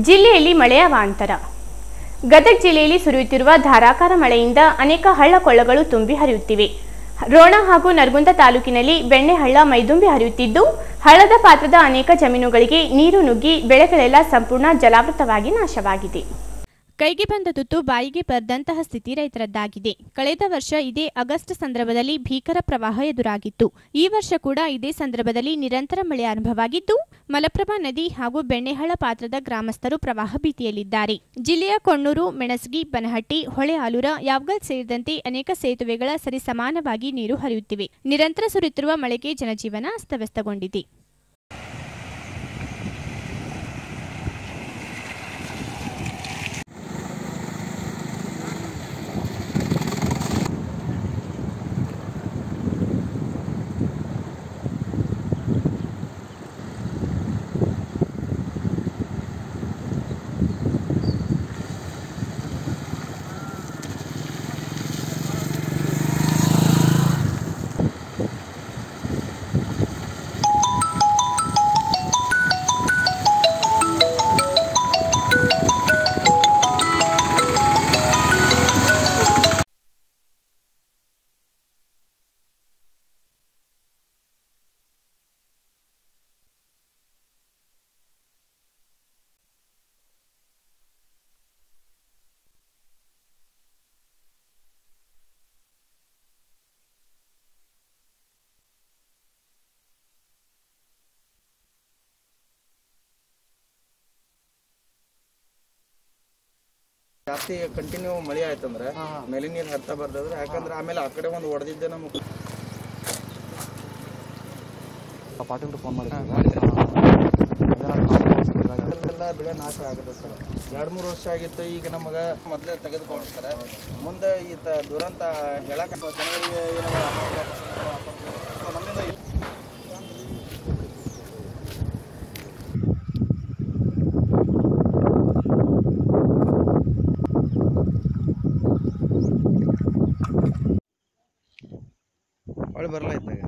ಜಿಲ್ಲೆಯಲ್ಲಿ ಮಳೆಯ ವಾಂತರ ಗದಗ ಜಿಲ್ಲೆಯಲ್ಲಿ ಸುರಿಯುತ್ತಿರುವ ಧಾರಾಕಾರ ಮಳೆಯಿಂದ ಅನೇಕ ಹಳ್ಳ ಕೊಳ್ಳಗಳು ತುಂಬಿ ಹರಿಯುತ್ತಿವೆ ರೋಣ ಹಾಗೂ ನರಗುಂದ ತಾಲೂಕಿನಲ್ಲಿ ಬೆಣ್ಣೆಹಳ್ಳ ಮೈದುಂಬಿ ಹರಿಯುತ್ತಿದ್ದು ಹಳ್ಳದ ಪಾತ್ರದ ಅನೇಕ ಜಮೀನುಗಳಿಗೆ ನೀರು ನುಗ್ಗಿ ಬೆಳೆಗಳೆಲ್ಲ ಸಂಪೂರ್ಣ ಜಲಾವೃತವಾಗಿ ನಾಶವಾಗಿದೆ ಕೈಗೆ ಬಂದ ತುತ್ತು ಬಾಯಿಗೆ ಬರದಂತಹ ಸ್ಥಿತಿ ರೈತರದ್ದಾಗಿದೆ ಕಳೆದ ವರ್ಷ ಇದೇ ಆಗಸ್ಟ್ ಸಂದರ್ಭದಲ್ಲಿ ಭೀಕರ ಪ್ರವಾಹ ಎದುರಾಗಿತ್ತು ಈ ವರ್ಷ ಕೂಡ ಇದೇ ಸಂದರ್ಭದಲ್ಲಿ ನಿರಂತರ ಮಳೆ ಆರಂಭವಾಗಿದ್ದು ಮಲಪ್ರಭಾ ನದಿ ಹಾಗೂ ಬೆಣ್ಣೆಹಳ್ಳ ಪಾತ್ರದ ಗ್ರಾಮಸ್ಥರು ಪ್ರವಾಹ ಭೀತಿಯಲ್ಲಿದ್ದಾರೆ ಜಿಲ್ಲೆಯ ಕೊಣ್ಣೂರು ಮೆಣಸಗಿ ಬನಹಟ್ಟಿ ಹೊಳೆ ಆಲೂರ ಯಾವಗಲ್ ಸೇರಿದಂತೆ ಅನೇಕ ಸೇತುವೆಗಳ ಸರಿಸಮಾನವಾಗಿ ನೀರು ಹರಿಯುತ್ತಿವೆ ನಿರಂತರ ಸುರಿಯುತ್ತಿರುವ ಮಳೆಗೆ ಜನಜೀವನ ಅಸ್ತವ್ಯಸ್ತಗೊಂಡಿದೆ ಜಾಸ್ತಿ ಕಂಟಿನ್ಯೂ ಮಳೆ ಆಯ್ತಂದ್ರೆ ಮೇಲೆ ನೀರು ಹರ್ತಾ ಬರ್ದಾದ್ರೆ ಯಾಕಂದ್ರೆ ಆಮೇಲೆ ಆ ಕಡೆ ಒಂದು ಹೊಡೆದಿದ್ದೆ ನಮಗೆ ಪಾಟೀಲ್ ಫೋನ್ ಮಾಡಿ ಎಲ್ಲ ಬೆಳೆ ನಾಶ ಆಗುತ್ತೆ ಸರ್ ಎರಡು ಮೂರು ವರ್ಷ ಆಗಿತ್ತು ಈಗ ನಮಗೆ ಮೊದಲೇ ತೆಗೆದುಕೊಳ್ತಾರೆ ಮುಂದೆ ಈ ತ ದುರಂತ ಹೇಳಕ್ಕೆ ಜನಗಳಿಗೆ ಏನೋ ನಮ್ಮಿಂದ ಹೊಳೆ ಬರಲ್ಲ ಇದ್ದಾಗ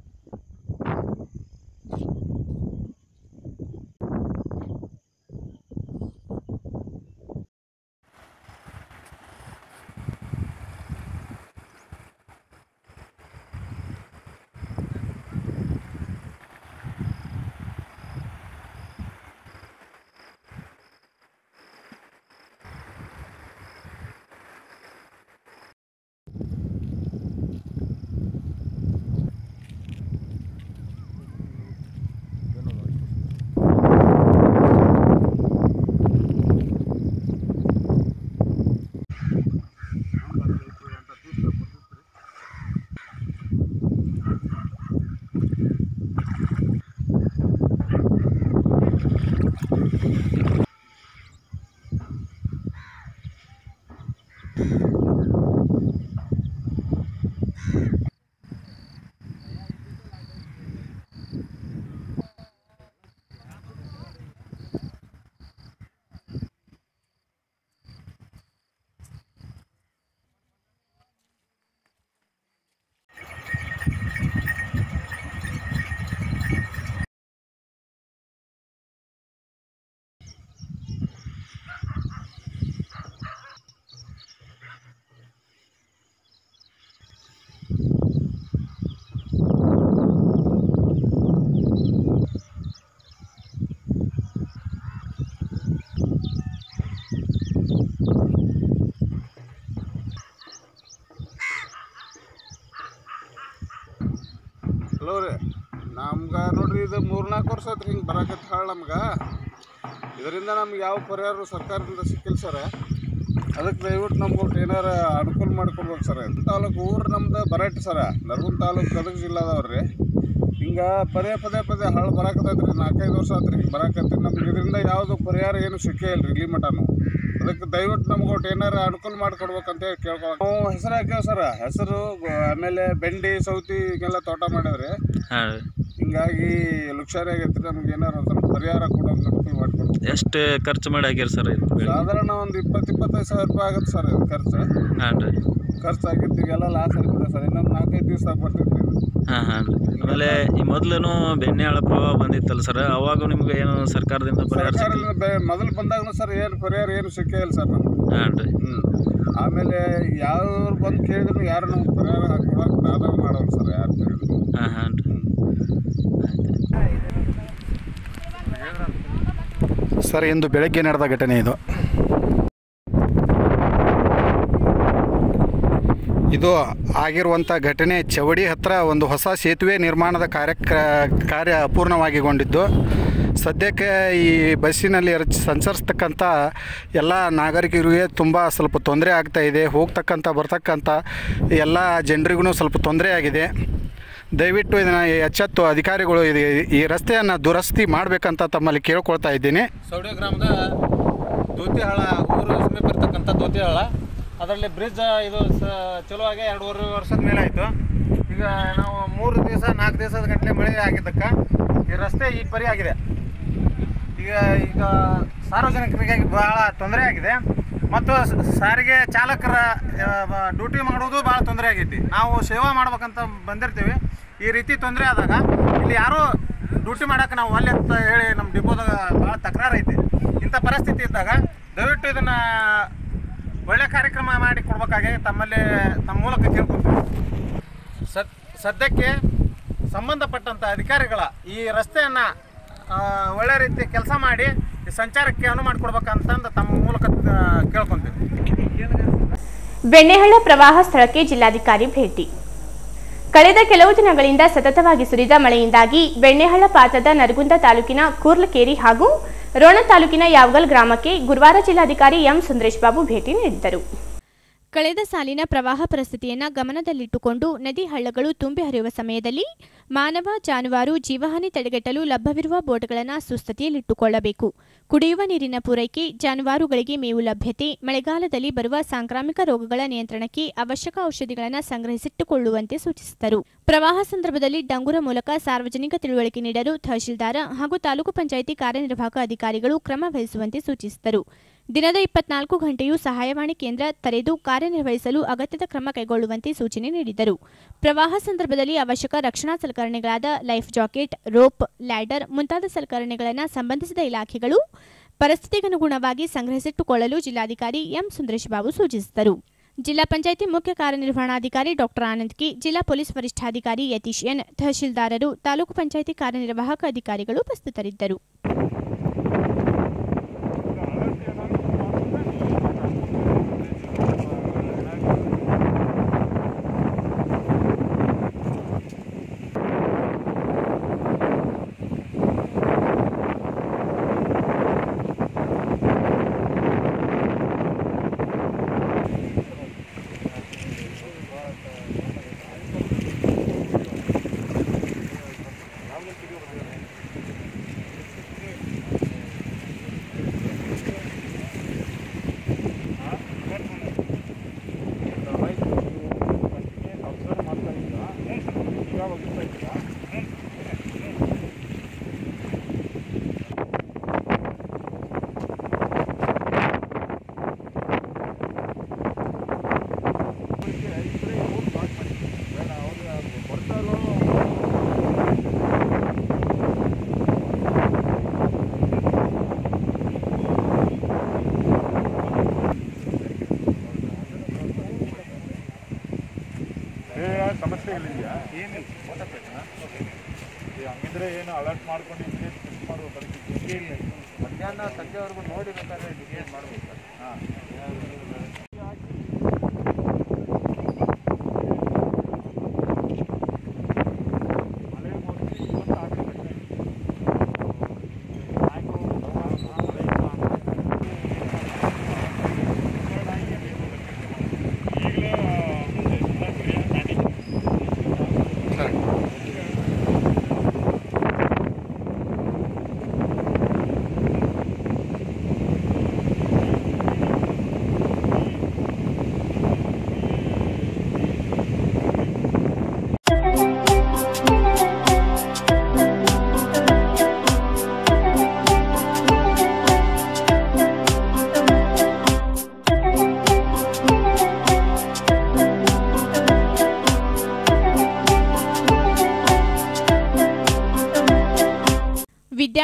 ಹಲೋ ರೀ ನಮ್ಗೆ ನೋಡ್ರಿ ಇದು ಮೂರ್ನಾಲ್ಕು ವರ್ಷ ಆತ್ರಿ ಹಿಂಗೆ ಬರಾಕತ್ತ ಹಾಳು ನಮ್ಗೆ ಇದರಿಂದ ನಮ್ಗೆ ಯಾವ ಪರಿಹಾರ ಸರ್ಕಾರದಿಂದ ಸಿಕ್ಕಿಲ್ಲ ಸರ್ ಅದಕ್ಕೆ ದಯವಿಟ್ಟು ನಮ್ಗೆ ಒಟ್ಟು ಏನಾರ ಅನುಕೂಲ ಮಾಡ್ಕೊಡ್ಬೇಕು ಸರ್ ತಾಲೂಕು ಊರು ನಮ್ದು ಬರಾಟಿ ಸರ ನರಗುಂದ ತಾಲೂಕು ಗದಗ ಜಿಲ್ಲಾದವ್ರಿ ಹಿಂಗೆ ಪದೇ ಪದೇ ಪದೇ ಹಾಳು ಬರಾಕತ್ತೈತ್ರಿ ನಾಲ್ಕೈದು ವರ್ಷ ಆತ್ರಿ ಹಿಂಗೆ ಬರಾಕತ್ತಿ ನಮ್ಗೆ ಇದರಿಂದ ಯಾವುದು ಪರಿಹಾರ ಏನು ಸಿಕ್ಕೇ ಇಲ್ಲ ಇಲ್ಲಿ ಮಟನು ಅದಕ್ಕೆ ದಯವಿಟ್ಟು ನಮ್ಗೆ ಒಟ್ಟು ಏನಾರ ಅನುಕೂಲ ಮಾಡಿಕೊಡ್ಬೇಕಂತ ಹೇಳಿ ಕೇಳ್ಕೊ ನಾವು ಹೆಸರು ಹಾಕ್ಯಾವ ಸರ ಹೆಸರು ಗೊ- ಆಮೇಲೆ ಬೆಂಡಿ ಸೌತಿ ಹಿಂಗೆಲ್ಲ ತೋಟ ಮಾಡಿದ್ರಿ ಹಿಂಗಾಗಿ ಲುಕ್ಷಾರಿ ಆಗೈತ್ರಿ ನಮ್ಗೆ ಏನಾರ ಒಂದ್ ಸ್ವಲ್ಪ ಪರಿಹಾರ ಕೊಡೋದು ಅನುಕೂಲ ಮಾಡಿಕೊಡ್ಬೇಕು ಎಷ್ಟು ಖರ್ಚು ಮಾಡಿ ಆಗ್ಯಾರ ಸರ್ ಇದು ಬೆಳೆ ಸಾಧಾರಣ ಒಂದು ಇಪ್ಪತ್ತು ಇಪ್ಪತ್ತೈದು ಸಾವಿರ ರೂಪಾಯಿ ಆಗುತ್ತೆ ಸರ್ ಇದು ಖರ್ಚು ಹಾಂ ರೀ ಖರ್ಚು ಆಗಿತ್ತು ಈಗೆಲ್ಲ ಲಾಸ್ ಆಗಿಬಿಟ್ಟೆ ಸರ್ ಇನ್ನೊಂದು ನಾಲ್ಕೈದು ದಿವಸ ಬರ್ತೈತಿ ಇದು. ಹಾಂ ಹಾಂ ಆಮೇಲೆ ಈ ಮೊದಲು ಬೆಣ್ಣೆ ಹಳ ಪ್ರವಾಹ ಬಂದಿತ್ತಲ್ಲ ಸರ್ ಅವಾಗ ನಿಮ್ಗೆ ಏನು ಸರ್ಕಾರದಿಂದ ಪರಿಹಾರ ಸಿಕ್ಕಿಲ್ಲ ಸರ್ಕಾರದಿಂದ ಬೆ ಮೊದಲು ಬಂದಾಗಲೂ ಸರ್ ಏನು ಪರಿಹಾರ ಏನು ಸಿಕ್ಕೇ ಇಲ್ಲ ಸರ್ ನಮ್ಗೆ ಹಾಂ ರೀ ಹ್ಞೂ ಆಮೇಲೆ ಯಾರು ಬಂದು ಕೇಳಿದ್ರು ಯಾರು ನಮ್ಗೆ ಪರಿಹಾರ ಕೊಡೋಕೆ ಪ್ರಾರಂಭ ಮಾಡೋರು ಸರ್ ಯಾರು ಕೇಳಿದ್ರು ಹಾಂ ಹಾಂ ರೀ ಸರ್ ಇಂದು ಬೆಳಗ್ಗೆ ನಡೆದ ಘಟನೆ ಇದು ಇದು ಆಗಿರುವಂಥ ಘಟನೆ ಚವಡಿ ಹತ್ರ ಒಂದು ಹೊಸ ಸೇತುವೆ ನಿರ್ಮಾಣದ ಕಾರ್ಯ ಕಾರ್ಯ ಅಪೂರ್ಣವಾಗಿಗೊಂಡಿದ್ದು ಸದ್ಯಕ್ಕೆ ಈ ಬಸ್ಸಿನಲ್ಲಿ ಎರಚ್ ಸಂಚರಿಸ್ತಕ್ಕಂಥ ಎಲ್ಲ ನಾಗರಿಕರಿಗೆ ತುಂಬ ಸ್ವಲ್ಪ ತೊಂದರೆ ಆಗ್ತಾ ಇದೆ ಹೋಗ್ತಕ್ಕಂಥ ಬರ್ತಕ್ಕಂಥ ಎಲ್ಲ ಜನರಿಗೂ ಸ್ವಲ್ಪ ತೊಂದರೆ ಆಗಿದೆ ದಯವಿಟ್ಟು ಇದನ್ನು ಎಚ್ಚೆತ್ತು ಅಧಿಕಾರಿಗಳು ಇದು ಈ ರಸ್ತೆಯನ್ನು ದುರಸ್ತಿ ಮಾಡಬೇಕಂತ ತಮ್ಮಲ್ಲಿ ಕೇಳ್ಕೊಳ್ತಾ ಇದ್ದೀನಿ ಸೌಡಿ ಗ್ರಾಮದ ದೋತಿಹಾಳ ಊರು ಸಮೀಪ ಇರ್ತಕ್ಕಂಥ ದೋತಿಹಾಳ ಅದರಲ್ಲಿ ಬ್ರಿಡ್ಜ್ ಇದು ಸ ಚಲೋ ಆಗಿ ಎರಡೂವರೆ ವರ್ಷದ ಮೇಲೆ ಆಯಿತು ಈಗ ನಾವು ಮೂರು ದಿವಸ ನಾಲ್ಕು ದಿವಸದ ಗಂಟಲೆ ಮಳೆ ಆಗಿದ್ದಕ್ಕೆ ಈ ರಸ್ತೆ ಈ ಪರಿ ಆಗಿದೆ ಈಗ ಈಗ ಸಾರ್ವಜನಿಕರಿಗೆ ಭಾಳ ತೊಂದರೆ ಆಗಿದೆ ಮತ್ತು ಸ- ಸಾರಿಗೆ ಚಾಲಕರ ಡ್ಯೂಟಿ ಮಾಡೋದು ಭಾಳ ತೊಂದರೆ ಆಗೈತಿ ನಾವು ಸೇವಾ ಮಾಡ್ಬೇಕಂತ ಬಂದಿರ್ತೀವಿ ಈ ರೀತಿ ತೊಂದರೆ ಆದಾಗ ಇಲ್ಲಿ ಯಾರೂ ಡ್ಯೂಟಿ ಮಾಡೋಕೆ ನಾವು ಅಲ್ಲಿ ಅಂತ ಹೇಳಿ ನಮ್ಮ ಡಿಪೋದಾಗ ಭಾಳ ತಕರಾರು ಐತಿ ಇಂಥ ಪರಿಸ್ಥಿತಿ ಇದ್ದಾಗ ದಯವಿಟ್ಟು ಇದನ್ನು ಒಳ್ಳೆ ಕಾರ್ಯಕ್ರಮ ಮಾಡಿ ಕೊಡ್ಬೇಕಾಗಿ ತಮ್ಮಲ್ಲಿ ತಮ್ಮ ಮೂಲಕ ಕೇಳ್ಕೊತೀವಿ ಸದ್ ಸದ್ಯಕ್ಕೆ ಸಂಬಂಧಪಟ್ಟಂಥ ಅಧಿಕಾರಿಗಳ ಈ ರಸ್ತೆಯನ್ನು ಒಳ್ಳೆ ರೀತಿ ಕೆಲಸ ಮಾಡಿ ಈ ಸಂಚಾರಕ್ಕೆ ಅನುವು ಮಾಡಿಕೊಡ್ಬೇಕಂತಂದು ತಮ್ಮ ಮೂಲಕ ಆ, ಕೇಳ್ಕೊಂತೀವಿ ಬೆಣ್ಣೆಹಳ್ಳ ಪ್ರವಾಹ ಸ್ಥಳಕ್ಕೆ ಜಿಲ್ಲಾಧಿಕಾರಿ ಭೇಟಿ ಕಳೆದ ಕೆಲವು ದಿನಗಳಿಂದ ಸತತವಾಗಿ ಸುರಿದ ಮಳೆಯಿಂದಾಗಿ ಬೆಣ್ಣೆಹಳ್ಳ ಪಾತ್ರದ ನರಗುಂದ ತಾಲೂಕಿನ ಕೂರ್ಲಕೇರಿ ಹಾಗೂ ರೋಣ ತಾಲೂಕಿನ ಯಾವಗಲ್ ಗ್ರಾಮಕ್ಕೆ ಗುರುವಾರ ಜಿಲ್ಲಾಧಿಕಾರಿ ಎಂ ಸುಂದರೇಶ್ ಬಾಬು ಭೇಟಿ ನೀಡಿದ್ದರು ಕಳೆದ ಸಾಲಿನ ಪ್ರವಾಹ ಪರಿಸ್ಥಿತಿಯನ್ನು ಗಮನದಲ್ಲಿಟ್ಟುಕೊಂಡು ನದಿ ಹಳ್ಳಗಳು ತುಂಬಿ ಹರಿಯುವ ಸಮಯದಲ್ಲಿ ಮಾನವ ಜಾನುವಾರು ಜೀವಹಾನಿ ತಡೆಗಟ್ಟಲು ಲಭ್ಯವಿರುವ ಬೋಟ್ಗಳನ್ನು ಸುಸ್ಥಿತಿಯಲ್ಲಿಟ್ಟುಕೊಳ್ಳಬೇಕು ಕುಡಿಯುವ ನೀರಿನ ಪೂರೈಕೆ ಜಾನುವಾರುಗಳಿಗೆ ಮೇವು ಲಭ್ಯತೆ ಮಳೆಗಾಲದಲ್ಲಿ ಬರುವ ಸಾಂಕ್ರಾಮಿಕ ರೋಗಗಳ ನಿಯಂತ್ರಣಕ್ಕೆ ಅವಶ್ಯಕ ಔಷಧಿಗಳನ್ನು ಸಂಗ್ರಹಿಸಿಟ್ಟುಕೊಳ್ಳುವಂತೆ ಸೂಚಿಸಿದರು ಪ್ರವಾಹ ಸಂದರ್ಭದಲ್ಲಿ ಡಂಗುರ ಮೂಲಕ ಸಾರ್ವಜನಿಕ ತಿಳುವಳಿಕೆ ನೀಡಲು ತಹಶೀಲ್ದಾರ್ ಹಾಗೂ ತಾಲೂಕು ಪಂಚಾಯಿತಿ ಕಾರ್ಯನಿರ್ವಾಹಕ ಅಧಿಕಾರಿಗಳು ಕ್ರಮ ವಹಿಸುವಂತೆ ಸೂಚಿಸಿದರು ದಿನದ ಇಪ್ಪತ್ನಾಲ್ಕು ಗಂಟೆಯೂ ಸಹಾಯವಾಣಿ ಕೇಂದ್ರ ತೆರೆದು ಕಾರ್ಯನಿರ್ವಹಿಸಲು ಅಗತ್ಯದ ಕ್ರಮ ಕೈಗೊಳ್ಳುವಂತೆ ಸೂಚನೆ ನೀಡಿದರು ಪ್ರವಾಹ ಸಂದರ್ಭದಲ್ಲಿ ಅವಶ್ಯಕ ರಕ್ಷಣಾ ಸಲಕರಣೆಗಳಾದ ಲೈಫ್ ಜಾಕೆಟ್ ರೋಪ್ ಲ್ಯಾಡರ್ ಮುಂತಾದ ಸಲಕರಣೆಗಳನ್ನು ಸಂಬಂಧಿಸಿದ ಇಲಾಖೆಗಳು ಪರಿಸ್ಥಿತಿಗನುಗುಣವಾಗಿ ಸಂಗ್ರಹಿಸಿಟ್ಟುಕೊಳ್ಳಲು ಜಿಲ್ಲಾಧಿಕಾರಿ ಎಂ ಸುಂದರೇಶ್ ಬಾಬು ಸೂಚಿಸಿದರು ಜಿಲ್ಲಾ ಪಂಚಾಯಿತಿ ಮುಖ್ಯ ಕಾರ್ಯನಿರ್ವಹಣಾಧಿಕಾರಿ ಡಾಕ್ಟರ್ ಆನಂದ್ ಕೆ ಜಿಲ್ಲಾ ಪೊಲೀಸ್ ವರಿಷ್ಠಾಧಿಕಾರಿ ಯತೀಶ್ ಎನ್ ತಹಶೀಲ್ದಾರರು ತಾಲೂಕು ಪಂಚಾಯಿತಿ ಕಾರ್ಯನಿರ್ವಾಹಕ ಅಧಿಕಾರಿಗಳು ಉಪಸ್ಥಿತರಿದ್ದರು ಮಧ್ಯಾಹ್ನ ಸಂಜೆವರೆಗೂ ನೋಡಿ ಬೇಕಾದ್ರೆ ಡಿಸೈಡ್ ಮಾಡ್ಬೇಕು ಸರ್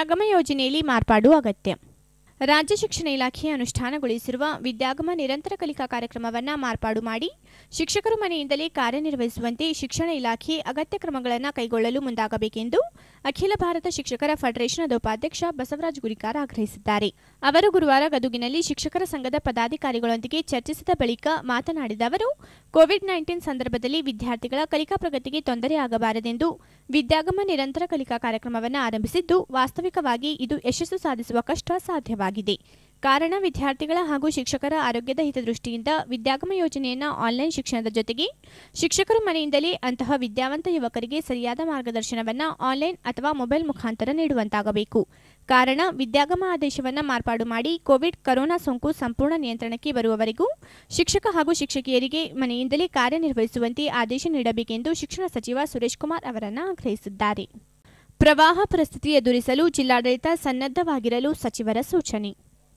ವಿದ್ಯಾಗಮ ಯೋಜನೆಯಲ್ಲಿ ಮಾರ್ಪಾಡು ಅಗತ್ಯ ರಾಜ್ಯ ಶಿಕ್ಷಣ ಇಲಾಖೆ ಅನುಷ್ಠಾನಗೊಳಿಸಿರುವ ವಿದ್ಯಾಗಮ ನಿರಂತರ ಕಲಿಕಾ ಕಾರ್ಯಕ್ರಮವನ್ನು ಮಾರ್ಪಾಡು ಮಾಡಿ ಶಿಕ್ಷಕರು ಮನೆಯಿಂದಲೇ ಕಾರ್ಯನಿರ್ವಹಿಸುವಂತೆ ಶಿಕ್ಷಣ ಇಲಾಖೆ ಅಗತ್ಯ ಕ್ರಮಗಳನ್ನು ಕೈಗೊಳ್ಳಲು ಮುಂದಾಗಬೇಕೆಂದು ಅಖಿಲ ಭಾರತ ಶಿಕ್ಷಕರ ಫೆಡರೇಷನ್ ಉಪಾಧ್ಯಕ್ಷ ಬಸವರಾಜ್ ಗುರಿಕಾರ್ ಆಗ್ರಹಿಸಿದ್ದಾರೆ ಅವರು ಗುರುವಾರ ಗದುಗಿನಲ್ಲಿ ಶಿಕ್ಷಕರ ಸಂಘದ ಪದಾಧಿಕಾರಿಗಳೊಂದಿಗೆ ಚರ್ಚಿಸಿದ ಬಳಿಕ ಮಾತನಾಡಿದ ಅವರು ಕೋವಿಡ್ ನೈನ್ಟೀನ್ ಸಂದರ್ಭದಲ್ಲಿ ವಿದ್ಯಾರ್ಥಿಗಳ ಕಲಿಕಾ ಪ್ರಗತಿಗೆ ತೊಂದರೆಯಾಗಬಾರದೆಂದು ವಿದ್ಯಾಗಮ ನಿರಂತರ ಕಲಿಕಾ ಕಾರ್ಯಕ್ರಮವನ್ನು ಆರಂಭಿಸಿದ್ದು ವಾಸ್ತವಿಕವಾಗಿ ಇದು ಯಶಸ್ಸು ಸಾಧಿಸುವ ಕಷ್ಟ ಸಾಧ್ಯವಾಗಿದೆ ಕಾರಣ ವಿದ್ಯಾರ್ಥಿಗಳ ಹಾಗೂ ಶಿಕ್ಷಕರ ಆರೋಗ್ಯದ ಹಿತದೃಷ್ಟಿಯಿಂದ ವಿದ್ಯಾಗಮ ಯೋಜನೆಯನ್ನು ಆನ್ಲೈನ್ ಶಿಕ್ಷಣದ ಜೊತೆಗೆ ಶಿಕ್ಷಕರು ಮನೆಯಿಂದಲೇ ಅಂತಹ ವಿದ್ಯಾವಂತ ಯುವಕರಿಗೆ ಸರಿಯಾದ ಮಾರ್ಗದರ್ಶನವನ್ನು ಆನ್ಲೈನ್ ಅಥವಾ ಮೊಬೈಲ್ ಮುಖಾಂತರ ನೀಡುವಂತಾಗಬೇಕು ಕಾರಣ ವಿದ್ಯಾಗಮ ಆದೇಶವನ್ನು ಮಾರ್ಪಾಡು ಮಾಡಿ ಕೋವಿಡ್ ಕರೋನಾ ಸೋಂಕು ಸಂಪೂರ್ಣ ನಿಯಂತ್ರಣಕ್ಕೆ ಬರುವವರೆಗೂ ಶಿಕ್ಷಕ ಹಾಗೂ ಶಿಕ್ಷಕಿಯರಿಗೆ ಮನೆಯಿಂದಲೇ ಕಾರ್ಯನಿರ್ವಹಿಸುವಂತೆ ಆದೇಶ ನೀಡಬೇಕೆಂದು ಶಿಕ್ಷಣ ಸಚಿವ ಸುರೇಶ್ ಕುಮಾರ್ ಅವರನ್ನು ಆಗ್ರಹಿಸಿದ್ದಾರೆ ಪ್ರವಾಹ ಪರಿಸ್ಥಿತಿ ಎದುರಿಸಲು ಜಿಲ್ಲಾಡಳಿತ ಸನ್ನದ್ಧವಾಗಿರಲು ಸಚಿವರ ಸೂಚನೆ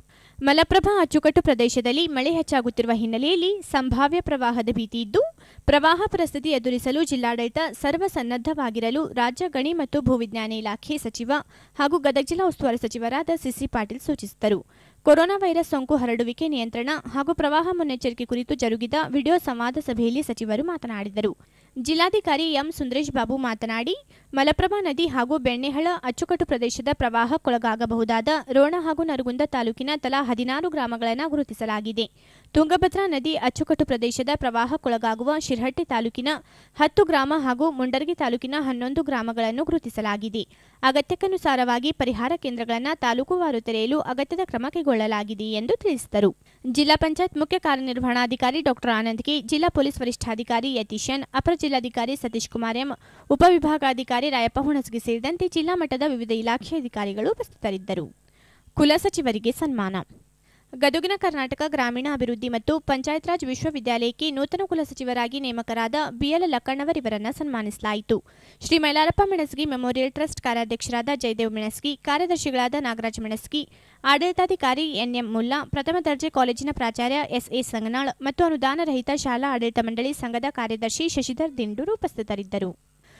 ಮಲಪ್ರಭಾ ಅಚ್ಚುಕಟ್ಟು ಪ್ರದೇಶದಲ್ಲಿ ಮಳೆ ಹೆಚ್ಚಾಗುತ್ತಿರುವ ಹಿನ್ನೆಲೆಯಲ್ಲಿ ಸಂಭಾವ್ಯ ಪ್ರವಾಹದ ಭೀತಿ ಇದ್ದು ಪ್ರವಾಹ ಪರಿಸ್ಥಿತಿ ಎದುರಿಸಲು ಜಿಲ್ಲಾಡಳಿತ ಸರ್ವಸನ್ನದ್ಧವಾಗಿರಲು ರಾಜ್ಯ ಗಣಿ ಮತ್ತು ಭೂವಿಜ್ಞಾನ ಇಲಾಖೆ ಸಚಿವ ಹಾಗೂ ಗದಗ ಜಿಲ್ಲಾ ಉಸ್ತುವಾರಿ ಸಚಿವರಾದ ಸಿಸಿ ಪಾಟೀಲ್ ಸೂಚಿಸಿದರು ಕೊರೋನಾ ವೈರಸ್ ಸೋಂಕು ಹರಡುವಿಕೆ ನಿಯಂತ್ರಣ ಹಾಗೂ ಪ್ರವಾಹ ಮುನ್ನೆಚ್ಚರಿಕೆ ಕುರಿತು ಜರುಗಿದ ವಿಡಿಯೋ ಸಂವಾದ ಸಭೆಯಲ್ಲಿ ಸಚಿವರು ಮಾತನಾಡಿದರು ಜಿಲ್ಲಾಧಿಕಾರಿ ಎಂ ಸುಂದರೇಶ್ ಬಾಬು ಮಾತನಾಡಿ ಮಲಪ್ರಭಾ ನದಿ ಹಾಗೂ ಬೆಣ್ಣೆಹಳ ಅಚ್ಚುಕಟ್ಟು ಪ್ರದೇಶದ ಪ್ರವಾಹಕ್ಕೊಳಗಾಗಬಹುದಾದ ರೋಣ ಹಾಗೂ ನರಗುಂದ ತಾಲೂಕಿನ ತಲಾ ಹದಿನಾರು ಗ್ರಾಮಗಳನ್ನು ಗುರುತಿಸಲಾಗಿದೆ ತುಂಗಭದ್ರಾ ನದಿ ಅಚ್ಚುಕಟ್ಟು ಪ್ರದೇಶದ ಪ್ರವಾಹಕ್ಕೊಳಗಾಗುವ ಶಿರಹಟ್ಟಿ ತಾಲೂಕಿನ ಹತ್ತು ಗ್ರಾಮ ಹಾಗೂ ಮುಂಡರ್ಗಿ ತಾಲೂಕಿನ ಹನ್ನೊಂದು ಗ್ರಾಮಗಳನ್ನು ಗುರುತಿಸಲಾಗಿದೆ ಅಗತ್ಯಕ್ಕನುಸಾರವಾಗಿ ಪರಿಹಾರ ಕೇಂದ್ರಗಳನ್ನು ತಾಲೂಕುವಾರು ತೆರೆಯಲು ಅಗತ್ಯದ ಕ್ರಮ ಕೈಗೊಳ್ಳಲಾಗಿದೆ ಎಂದು ತಿಳಿಸಿದರು ಜಿಲ್ಲಾ ಪಂಚಾಯತ್ ಮುಖ್ಯ ಕಾರ್ಯನಿರ್ವಹಣಾಧಿಕಾರಿ ಡಾಕ್ಟರ್ ಆನಂದ್ ಕೆ ಜಿಲ್ಲಾ ಪೊಲೀಸ್ ವರಿಷ್ಠಾಧಿಕಾರಿ ಯತೀಶನ್ ಅಪರ ಜಿಲ್ಲಾಧಿಕಾರಿ ಸತೀಶ್ ಕುಮಾರ್ ಎಂ ಉಪವಿಭಾಗಾಧಿಕಾರಿ ರಾಯಪ್ಪ ಹುಣಸಗಿ ಸೇರಿದಂತೆ ಜಿಲ್ಲಾ ಮಟ್ಟದ ವಿವಿಧ ಇಲಾಖೆ ಅಧಿಕಾರಿಗಳು ಉಪಸ್ಥಿತರಿದ್ದರು ಕುಲಸಚಿವರಿಗೆ ಸನ್ಮಾನ ಗದುಗಿನ ಕರ್ನಾಟಕ ಗ್ರಾಮೀಣ ಅಭಿವೃದ್ಧಿ ಮತ್ತು ಪಂಚಾಯತ್ ರಾಜ್ ವಿಶ್ವವಿದ್ಯಾಲಯಕ್ಕೆ ನೂತನ ಕುಲಸಚಿವರಾಗಿ ನೇಮಕರಾದ ಬಿಎಲ್ ಲಕ್ಕಣ್ಣವರ್ ಇವರನ್ನು ಸನ್ಮಾನಿಸಲಾಯಿತು ಶ್ರೀ ಮೈಲಾರಪ್ಪ ಮೆಣಸ್ಗಿ ಮೆಮೋರಿಯಲ್ ಟ್ರಸ್ಟ್ ಕಾರ್ಯಾಧ್ಯಕ್ಷರಾದ ಜಯದೇವ್ ಮೆಣಸ್ಗಿ ಕಾರ್ಯದರ್ಶಿಗಳಾದ ನಾಗರಾಜ್ ಮೆಣಸ್ಗಿ ಆಡಳಿತಾಧಿಕಾರಿ ಎನ್ಎಂ ಮುಲ್ಲಾ ಪ್ರಥಮ ದರ್ಜೆ ಕಾಲೇಜಿನ ಪ್ರಾಚಾರ್ಯ ಎಸ್ಎ ಸಂಗನಾಳ್ ಮತ್ತು ಅನುದಾನ ರಹಿತ ಶಾಲಾ ಆಡಳಿತ ಮಂಡಳಿ ಸಂಘದ ಕಾರ್ಯದರ್ಶಿ ಶಶಿಧರ್ ದಿಂಡೂರು ಉಪಸ್ಥಿತರಿದ್ದರು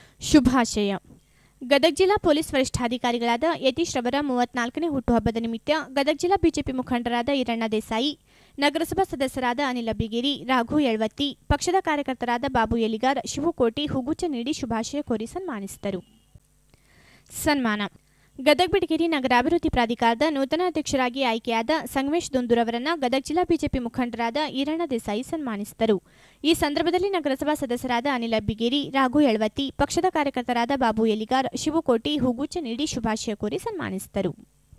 ಶುಭಾಶಯ ಗದಗ ಜಿಲ್ಲಾ ಪೊಲೀಸ್ ವರಿಷ್ಠಾಧಿಕಾರಿಗಳಾದ ಯತೀಶ್ ರವರ ಮೂವತ್ನಾಲ್ಕನೇ ಹುಟ್ಟುಹಬ್ಬದ ನಿಮಿತ್ತ ಗದಗ ಜಿಲ್ಲಾ ಬಿಜೆಪಿ ಮುಖಂಡರಾದ ಈರಣ್ಣ ದೇಸಾಯಿ ನಗರಸಭಾ ಸದಸ್ಯರಾದ ಅನಿಲ ಬಿಗೇರಿ ರಾಘು ಯಳ್ವತ್ತಿ ಪಕ್ಷದ ಕಾರ್ಯಕರ್ತರಾದ ಬಾಬು ಎಲಿಗಾರ್ ಶಿವಕೋಟಿ ಹೂಗುಚ್ಚ ನೀಡಿ ಶುಭಾಶಯ ಕೋರಿ ಸನ್ಮಾನಿಸಿದರು ಸನ್ಮಾನ ಗದಗ ಬಿಡಗೇರಿ ನಗರಾಭಿವೃದ್ಧಿ ಪ್ರಾಧಿಕಾರದ ನೂತನ ಅಧ್ಯಕ್ಷರಾಗಿ ಆಯ್ಕೆಯಾದ ಸಂಗಮೇಶ್ ದುಂದೂರವರನ್ನ ಗದಗ ಜಿಲ್ಲಾ ಬಿಜೆಪಿ ಮುಖಂಡರಾದ ಈರಣ್ಣ ದೇಸಾಯಿ ಸನ್ಮಾನಿಸಿದರು ಈ ಸಂದರ್ಭದಲ್ಲಿ ನಗರಸಭಾ ಸದಸ್ಯರಾದ ಅನಿಲ ಬಿಗೇರಿ ರಾಘು ಯಳ್ವತ್ತಿ ಪಕ್ಷದ ಕಾರ್ಯಕರ್ತರಾದ ಬಾಬು ಎಲಿಗಾರ್ ಶಿವಕೋಟಿ ಹೂಗುಚ್ಚ ನೀಡಿ ಶುಭಾಶಯ ಕೋರಿ ಸನ್ಮಾನಿಸಿದರು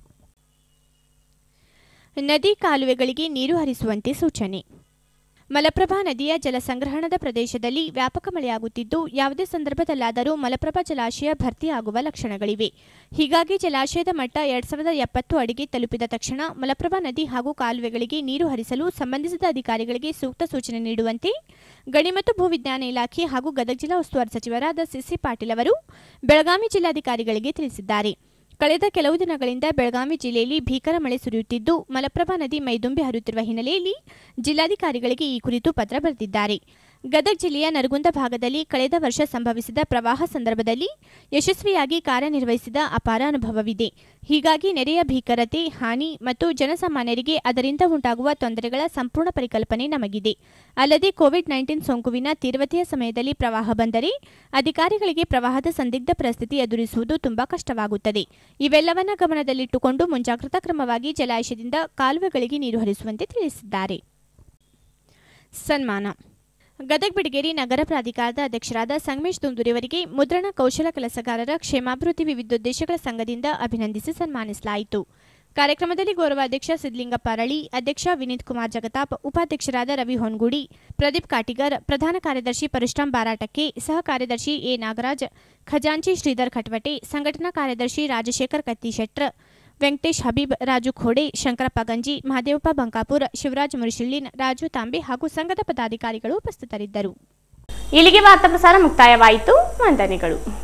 ನದಿ ಕಾಲುವೆಗಳಿಗೆ ನೀರು ಹರಿಸುವಂತೆ ಸೂಚನೆ ಮಲಪ್ರಭಾ ನದಿಯ ಜಲ ಸಂಗ್ರಹಣದ ಪ್ರದೇಶದಲ್ಲಿ ವ್ಯಾಪಕ ಮಳೆಯಾಗುತ್ತಿದ್ದು ಯಾವುದೇ ಸಂದರ್ಭದಲ್ಲಾದರೂ ಮಲಪ್ರಭಾ ಜಲಾಶಯ ಭರ್ತಿಯಾಗುವ ಲಕ್ಷಣಗಳಿವೆ ಹೀಗಾಗಿ ಜಲಾಶಯದ ಮಟ್ಟ ಎರಡ್ ಸಾವಿರದ ಎಪ್ಪತ್ತು ಅಡಿಗೆ ತಲುಪಿದ ತಕ್ಷಣ ಮಲಪ್ರಭಾ ನದಿ ಹಾಗೂ ಕಾಲುವೆಗಳಿಗೆ ನೀರು ಹರಿಸಲು ಸಂಬಂಧಿಸಿದ ಅಧಿಕಾರಿಗಳಿಗೆ ಸೂಕ್ತ ಸೂಚನೆ ನೀಡುವಂತೆ ಗಣಿ ಮತ್ತು ಭೂವಿಜ್ಞಾನ ಇಲಾಖೆ ಹಾಗೂ ಗದಗ ಜಿಲ್ಲಾ ಉಸ್ತುವಾರಿ ಸಚಿವರಾದ ಸಿಸಿ ಪಾಟೀಲ್ ಅವರು ಬೆಳಗಾವಿ ಜಿಲ್ಲಾಧಿಕಾರಿಗಳಿಗೆ ತಿಳಿಸಿದ್ದಾರೆ ಕಳೆದ ಕೆಲವು ದಿನಗಳಿಂದ ಬೆಳಗಾವಿ ಜಿಲ್ಲೆಯಲ್ಲಿ ಭೀಕರ ಮಳೆ ಸುರಿಯುತ್ತಿದ್ದು ಮಲಪ್ರಭಾ ನದಿ ಮೈದುಂಬಿ ಹರಿಯುತ್ತಿರುವ ಹಿನ್ನೆಲೆಯಲ್ಲಿ ಜಿಲ್ಲಾಧಿಕಾರಿಗಳಿಗೆ ಈ ಕುರಿತು ಪತ್ರ ಬರೆದಿದ್ದಾರೆ ಗದಗ ಜಿಲ್ಲೆಯ ನರಗುಂದ ಭಾಗದಲ್ಲಿ ಕಳೆದ ವರ್ಷ ಸಂಭವಿಸಿದ ಪ್ರವಾಹ ಸಂದರ್ಭದಲ್ಲಿ ಯಶಸ್ವಿಯಾಗಿ ಕಾರ್ಯನಿರ್ವಹಿಸಿದ ಅಪಾರ ಅನುಭವವಿದೆ ಹೀಗಾಗಿ ನೆರೆಯ ಭೀಕರತೆ ಹಾನಿ ಮತ್ತು ಜನಸಾಮಾನ್ಯರಿಗೆ ಅದರಿಂದ ಉಂಟಾಗುವ ತೊಂದರೆಗಳ ಸಂಪೂರ್ಣ ಪರಿಕಲ್ಪನೆ ನಮಗಿದೆ ಅಲ್ಲದೆ ಕೋವಿಡ್ ನೈನ್ಟೀನ್ ಸೋಂಕುವಿನ ತೀವ್ರತೆಯ ಸಮಯದಲ್ಲಿ ಪ್ರವಾಹ ಬಂದರೆ ಅಧಿಕಾರಿಗಳಿಗೆ ಪ್ರವಾಹದ ಸಂದಿಗ್ಧ ಪರಿಸ್ಥಿತಿ ಎದುರಿಸುವುದು ತುಂಬಾ ಕಷ್ಟವಾಗುತ್ತದೆ ಇವೆಲ್ಲವನ್ನ ಗಮನದಲ್ಲಿಟ್ಟುಕೊಂಡು ಮುಂಜಾಗ್ರತಾ ಕ್ರಮವಾಗಿ ಜಲಾಶಯದಿಂದ ಕಾಲುವೆಗಳಿಗೆ ನೀರು ಹರಿಸುವಂತೆ ತಿಳಿಸಿದ್ದಾರೆ ಸನ್ಮಾನ ಗದಗ ಬಿಡಗೇರಿ ನಗರ ಪ್ರಾಧಿಕಾರದ ಅಧ್ಯಕ್ಷರಾದ ಸಂಗಮೇಶ್ ದುಂದೂರಿಯವರಿಗೆ ಮುದ್ರಣ ಕೌಶಲ ಕೆಲಸಗಾರರ ಕ್ಷೇಮಾಭಿವೃದ್ಧಿ ವಿವಿಧೋದ್ದೇಶಗಳ ಸಂಘದಿಂದ ಅಭಿನಂದಿಸಿ ಸನ್ಮಾನಿಸಲಾಯಿತು ಕಾರ್ಯಕ್ರಮದಲ್ಲಿ ಗೌರವಾಧ್ಯಕ್ಷ ಸಿದ್ಲಿಂಗಪ್ಪ ಅರಳಿ ಅಧ್ಯಕ್ಷ ವಿನೀತ್ ಕುಮಾರ್ ಜಗತಾಪ್ ಉಪಾಧ್ಯಕ್ಷರಾದ ರವಿ ಹೊನ್ಗುಡಿ ಪ್ರದೀಪ್ ಕಾಟಿಗರ್ ಪ್ರಧಾನ ಕಾರ್ಯದರ್ಶಿ ಪರಶುರಾಮ್ ಬಾರಾಟಕ್ಕೆ ಸಹ ಕಾರ್ಯದರ್ಶಿ ಎ ನಾಗರಾಜ್ ಖಜಾಂಚಿ ಶ್ರೀಧರ್ ಖಟ್ವಟೆ ಸಂಘಟನಾ ಕಾರ್ಯದರ್ಶಿ ರಾಜಶೇಖರ್ ಕತ್ತಿಶೆಟ್ರ್ ವೆಂಕಟೇಶ್ ಹಬೀಬ್ ರಾಜು ಖೋಡೆ ಶಂಕರಪ್ಪ ಗಂಜಿ ಮಹಾದೇವಪ್ಪ ಬಂಕಾಪುರ್ ಶಿವರಾಜ್ ಮುರಿಶಿಳ್ಳಿನ್ ರಾಜು ತಾಂಬೆ ಹಾಗೂ ಸಂಘದ ಪದಾಧಿಕಾರಿಗಳು ಉಪಸ್ಥಿತರಿದ್ದರು ಇಲ್ಲಿಗೆ ವಾರ್ತಾ ಪ್ರಸಾರ ಮುಕ್ತಾಯವಾಯಿತು ವಂದನೆಗಳು